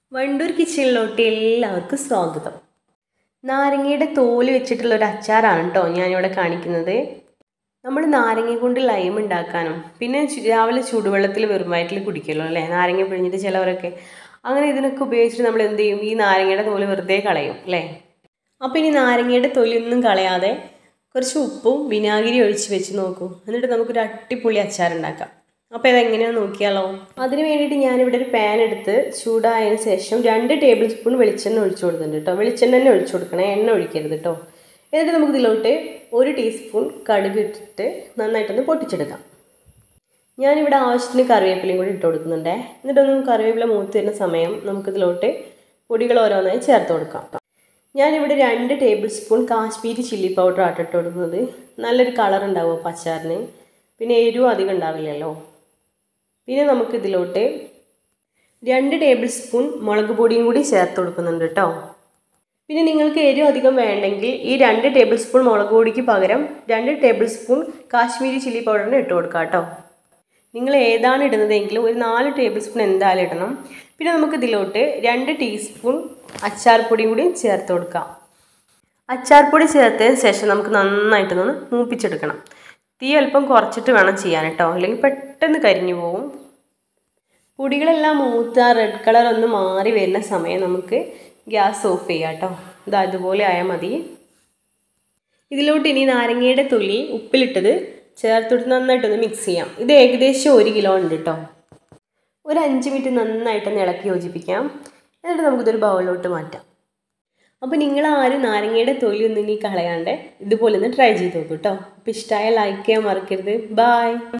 വണ്ടൂർ കിച്ചണിലോട്ട് എല്ലാവർക്കും സ്വാഗതം നാരങ്ങയുടെ തോല് വെച്ചിട്ടുള്ള ഒരു അച്ചാറാണ് കേട്ടോ ഞാനിവിടെ കാണിക്കുന്നത് നമ്മൾ നാരങ്ങ കൊണ്ട് ലൈം ഉണ്ടാക്കാനും പിന്നെ ചു- രാവിലെ ചൂടുവെള്ളത്തിൽ വെറും വയറ്റിൽ കുടിക്കുമല്ലോ അല്ലേ നാരങ്ങ പിഴിഞ്ഞിട്ട് ചിലവരൊക്കെ അങ്ങനെ ഇതിനൊക്കെ ഉപയോഗിച്ചിട്ട് നമ്മൾ എന്ത് ചെയ്യും ഈ നാരങ്ങയുടെ തോല് വെറുതെ കളയും അല്ലേ അപ്പോൾ ഇനി നാരങ്ങയുടെ തൊലിയൊന്നും കളയാതെ കുറച്ച് ഉപ്പും വിനാഗിരി ഒഴിച്ച് വെച്ച് നോക്കൂ എന്നിട്ട് നമുക്കൊരു അട്ടിപ്പൊളി അച്ചാർ ഉണ്ടാക്കാം അപ്പോൾ ഇതെങ്ങനെയാണെന്ന് നോക്കിയാലോ അതിന് വേണ്ടിയിട്ട് ഞാനിവിടെ ഒരു പാൻ എടുത്ത് ചൂടായതിനു ശേഷം രണ്ട് ടേബിൾ സ്പൂൺ വെളിച്ചെണ്ണ ഒഴിച്ചു കൊടുക്കുന്നുണ്ട് കേട്ടോ വെളിച്ചെണ്ണ തന്നെ ഒഴിച്ചു കൊടുക്കണേ എണ്ണ ഒഴിക്കരുത് കേട്ടോ എന്നിട്ട് നമുക്ക് ഇതിലോട്ട് ഒരു ടീസ്പൂൺ കടുക് ഇട്ടിട്ട് നന്നായിട്ടൊന്ന് പൊട്ടിച്ചെടുക്കാം ഞാനിവിടെ ആവശ്യത്തിന് കറിവേപ്പിലയും കൂടി ഇട്ട് കൊടുക്കുന്നുണ്ടേ എന്നിട്ടൊന്നും കറിവേപ്പില മൂത്ത് വരുന്ന സമയം നമുക്കിതിലോട്ട് പൊടികൾ ഓരോന്നായി ചേർത്ത് കൊടുക്കാം ഞാനിവിടെ രണ്ട് tablespoon Kashmiri chilli powder ആട്ടോ ഇട്ട് കൊടുക്കുന്നത് നല്ലൊരു കളർ ഉണ്ടാവും അപ്പോൾ അച്ചാറിന് പിന്നെ എരിവും അധികം ഉണ്ടാവില്ലല്ലോ പിന്നെ നമുക്കിതിലോട്ട് രണ്ട് ടേബിൾ സ്പൂൺ മുളക് പൊടിയും കൂടി ചേർത്ത് കൊടുക്കുന്നുണ്ട് കേട്ടോ പിന്നെ നിങ്ങൾക്ക് എരിവ് അധികം വേണ്ടെങ്കിൽ ഈ രണ്ട് ടേബിൾ സ്പൂൺ മുളക് പൊടിക്ക് പകരം രണ്ട് ടേബിൾ സ്പൂൺ കാശ്മീരി ചില്ലി പൗഡറിന് ഇട്ട് കൊടുക്കാം കേട്ടോ നിങ്ങൾ ഏതാണ് ഇടുന്നതെങ്കിൽ ഒരു നാല് ടേബിൾ സ്പൂൺ എന്തായാലും ഇടണം പിന്നെ നമുക്ക് ഇതിലോട്ട് രണ്ട് ടീസ്പൂൺ അച്ചാർ പൊടിയും കൂടി ചേർത്ത് കൊടുക്കാം അച്ചാർ പൊടി ചേർത്തതിന് ശേഷം നമുക്ക് നന്നായിട്ടൊന്ന് മൂപ്പിച്ചെടുക്കണം തീ അല്പം കുറച്ചിട്ട് വേണം ചെയ്യാൻ കേട്ടോ അല്ലെങ്കിൽ പെട്ടെന്ന് കരിഞ്ഞു പോകും പൊടികളെല്ലാം മൂത്ത റെഡ് കളർ ഒന്ന് മാറി വരുന്ന സമയം നമുക്ക് ഗ്യാസ് ഓഫ് ചെയ്യാം കേട്ടോ ഇത് അതുപോലെ ആയാൽ മതി ഇതിലോട്ട് ഇനി നാരങ്ങയുടെ തൊലി ഉപ്പിലിട്ടത് ചേർത്തിട്ട് നന്നായിട്ടൊന്ന് മിക്സ് ചെയ്യാം ഇത് ഏകദേശം ഒരു കിലോ ഉണ്ട് കേട്ടോ ഒരു അഞ്ച് മിനിറ്റ് നന്നായിട്ടൊന്ന് ഇളക്കി യോജിപ്പിക്കാം എന്നിട്ട് നമുക്കിതൊരു ബൗളിലോട്ട് മാറ്റാം അപ്പോൾ നിങ്ങൾ ആരും നാരങ്ങയുടെ തൊലി ഒന്നും ഇനി കളയാണ്ട് ഇതുപോലെ ഒന്ന് ട്രൈ ചെയ്ത് നോക്കൂ കേട്ടോ അപ്പോൾ ഇഷ്ടമായ ലൈക്ക് ചെയ്യാൻ മറക്കരുത് ബായ്